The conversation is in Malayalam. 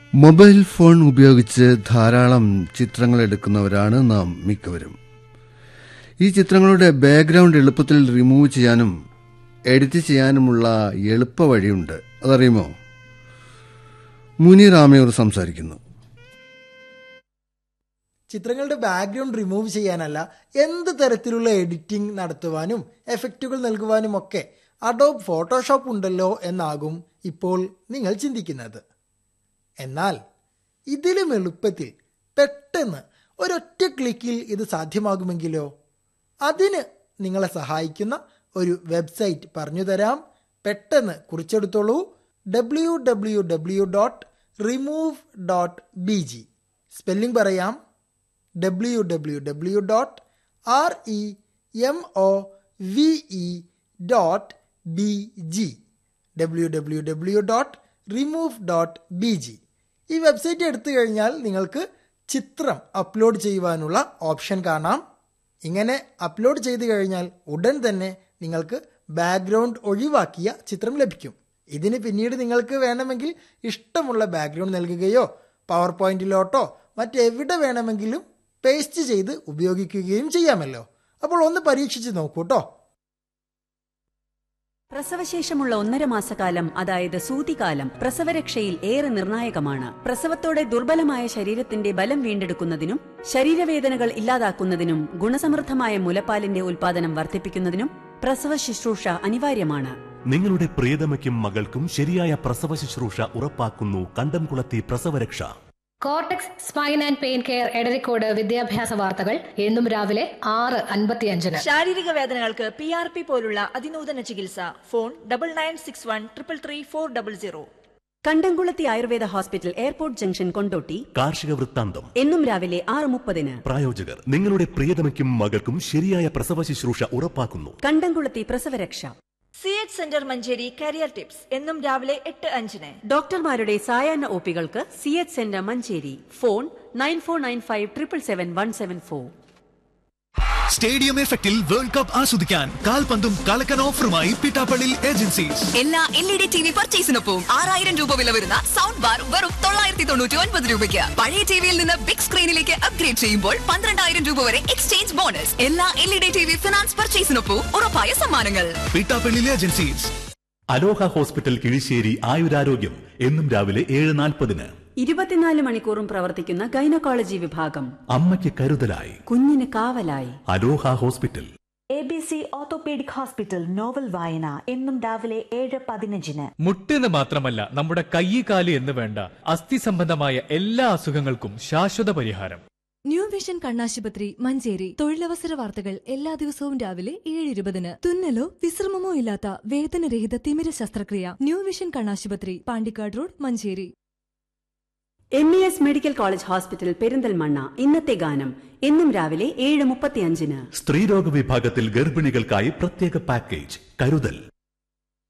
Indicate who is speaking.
Speaker 1: മൊബൈൽ ഫോൺ ഉപയോഗിച്ച് ധാരാളം ചിത്രങ്ങൾ എടുക്കുന്നവരാണ് നാം മിക്കവരും ഈ ചിത്രങ്ങളുടെ ബാക്ക്ഗ്രൗണ്ട് എളുപ്പത്തിൽ റിമൂവ് ചെയ്യാനും എഡിറ്റ് ചെയ്യാനുമുള്ള എളുപ്പ വഴിയുണ്ട് അതറിയുമോ മുനീർ ആമയൂർ സംസാരിക്കുന്നു
Speaker 2: ചിത്രങ്ങളുടെ ബാക്ക്ഗ്രൗണ്ട് റിമൂവ് ചെയ്യാനല്ല എന്ത് തരത്തിലുള്ള എഡിറ്റിംഗ് നടത്തുവാനും എഫക്റ്റുകൾ നൽകുവാനും ഒക്കെ അഡോബ് ഫോട്ടോഷോപ്പ് ഉണ്ടല്ലോ എന്നാകും ഇപ്പോൾ നിങ്ങൾ ചിന്തിക്കുന്നത് എന്നാൽ ഇതിലും എളുപ്പത്തിൽ പെട്ടെന്ന് ഒരൊറ്റ ക്ലിക്കിൽ ഇത് സാധ്യമാകുമെങ്കിലോ അതിന് നിങ്ങളെ സഹായിക്കുന്ന ഒരു വെബ്സൈറ്റ് പറഞ്ഞു തരാം പെട്ടെന്ന് കുറിച്ചെടുത്തോളൂ W W W dot remove dot B G spelling പറയാം W W W dot R E M O V E dot B G W W W dot remove dot B G ഈ വെബ്സൈറ്റ് എടുത്തു കഴിഞ്ഞാൽ നിങ്ങൾക്ക് ചിത്രം അപ്ലോഡ് ചെയ്യുവാനുള്ള ഓപ്ഷൻ കാണാം ഇങ്ങനെ അപ്ലോഡ് ചെയ്തു കഴിഞ്ഞാൽ ഉടൻ തന്നെ നിങ്ങൾക്ക് ബാക്ക്ഗ്രൗണ്ട് ഒഴിവാക്കിയ ചിത്രം ലഭിക്കും ഇതിന് പിന്നീട് നിങ്ങൾക്ക് വേണമെങ്കിൽ ഇഷ്ടമുള്ള ബാക്ക്ഗ്രൗണ്ട് നൽകുകയോ പവർ പോയിന്റിലോട്ടോ മറ്റെവിടെ വേണമെങ്കിലും പേസ്റ്റ് ചെയ്ത് ഉപയോഗിക്കുകയും ചെയ്യാമല്ലോ അപ്പോൾ ഒന്ന് പരീക്ഷിച്ച് നോക്കൂ കേട്ടോ
Speaker 3: പ്രസവശേഷമുള്ള ഒന്നര മാസക്കാലം അതായത് സൂതികാലം പ്രസവരക്ഷയിൽ ഏറെ നിർണായകമാണ് പ്രസവത്തോടെ ദുർബലമായ ശരീരത്തിന്റെ ബലം വീണ്ടെടുക്കുന്നതിനും ശരീരവേദനകൾ ഇല്ലാതാക്കുന്നതിനും ഗുണസമൃദ്ധമായ മുലപ്പാലിന്റെ ഉൽപാദനം വർദ്ധിപ്പിക്കുന്നതിനും പ്രസവ ശുശ്രൂഷ അനിവാര്യമാണ്
Speaker 4: നിങ്ങളുടെ പ്രിയതമയ്ക്കും മകൾക്കും ശരിയായ പ്രസവ ശുശ്രൂഷ ഉറപ്പാക്കുന്നു കണ്ടംകുളത്തി പ്രസവരക്ഷ
Speaker 5: Cortex spine and pain care Edarikode വിദ്യാഭ്യാസ വാർത്തകൾ എന്നും രാവിലെ ആറ് അൻപത്തിയഞ്ചിന്
Speaker 6: ശാരീരിക വേദനകൾക്ക് പി ആർ പി പോലുള്ള അതിനൂതന ചികിത്സ phone double nine six one triple three four double zero
Speaker 3: Kandamkulathi Ayurveda hospital airport junction Kondotty
Speaker 4: കാർഷിക വൃത്താന്തം
Speaker 3: എന്നും രാവിലെ ആറ് മുപ്പതിന്
Speaker 4: പ്രായോജകർ നിങ്ങളുടെ പ്രിയതമയ്ക്കും മകൾക്കും ശരിയായ പ്രസവ ശുശ്രൂഷ ഉറപ്പാക്കുന്നു
Speaker 3: കണ്ടംകുളത്തി പ്രസവരക്ഷ
Speaker 6: C H centre Manjeri career tips എന്നും രാവിലെ എട്ട് അഞ്ചിന്
Speaker 3: ഡോക്ടർമാരുടെ സായാഹ്ന ഒപികൾക്ക് C H centre Manjeri phone nine four nine five triple seven one seven four
Speaker 7: stadium എഫക്റ്റിൽ വേൾഡ് കപ്പ് ആസ്വദിക്കാൻ കാൽപന്തും കളക്കൻ ഓഫറുമായി പിട്ടാപ്പള്ളി ഏജൻസീസ്
Speaker 8: എല്ലാ L E D T V പർച്ചേസിനൊപ്പം ആറായിരം രൂപ വില വരുന്ന സൗണ്ട് ബാർ വെറും തൊള്ളായിരത്തി തൊണ്ണൂറ്റി ഒൻപത് രൂപയ്ക്ക് പഴയ ടിവിയിൽ നിന്ന് ബിഗ് സ്ക്രീനിലേക്ക് അപ്ഗ്രേഡ് ചെയ്യുമ്പോൾ പന്ത്രണ്ടായിരം രൂപ വരെ എക്സ്ചേഞ്ച് ബോണസ് എല്ലാ L E D T V finance പർച്ചേസിനൊപ്പം ഉറപ്പായ സമ്മാനങ്ങൾ
Speaker 7: Pittappillil agencies
Speaker 4: Aloha hospital Kizhisseri ആയുരാരോഗ്യം എന്നും രാവിലെ ഏഴ് നാൽപ്പതിന്
Speaker 3: ഇരുപത്തിനാല് മണിക്കൂറും പ്രവർത്തിക്കുന്ന ഗൈനക്കോളജി വിഭാഗം
Speaker 4: അമ്മയ്ക്ക് കരുതലായി
Speaker 3: കുഞ്ഞിന് കാവലായി
Speaker 4: Aloha hospital
Speaker 9: A B C orthopaedic hospital novel വായന എന്നും രാവിലെ ഏഴ് പതിനഞ്ചിന്
Speaker 10: മുട്ടെന്ന് മാത്രമല്ല നമ്മുടെ കൈ കാല് എന്ന് വേണ്ട അസ്ഥി സംബന്ധമായ എല്ലാ അസുഖങ്ങൾക്കും ശാശ്വത പരിഹാരം
Speaker 11: ന്യൂ വിഷൻ കണ്ണാശുപത്രി മഞ്ചേരി തൊഴിലവസര വാർത്തകൾ എല്ലാ ദിവസവും രാവിലെ ഏഴ് ഇരുപതിന് തുന്നലോ വിശ്രമമോ ഇല്ലാത്ത വേദനരഹിത തിമിര ശസ്ത്രക്രിയ ന്യൂ വിഷൻ കണ്ണാശുപത്രി Pandikkad road Manjeri
Speaker 3: M E S medical college hospital Perinthalmanna ഇന്നത്തെ ഗാനം എന്നും രാവിലെ ഏഴ് മുപ്പത്തിയഞ്ചിന്
Speaker 4: സ്ത്രീരോഗ വിഭാഗത്തിൽ ഗർഭിണികൾക്കായി പ്രത്യേക പാക്കേജ് കരുതൽ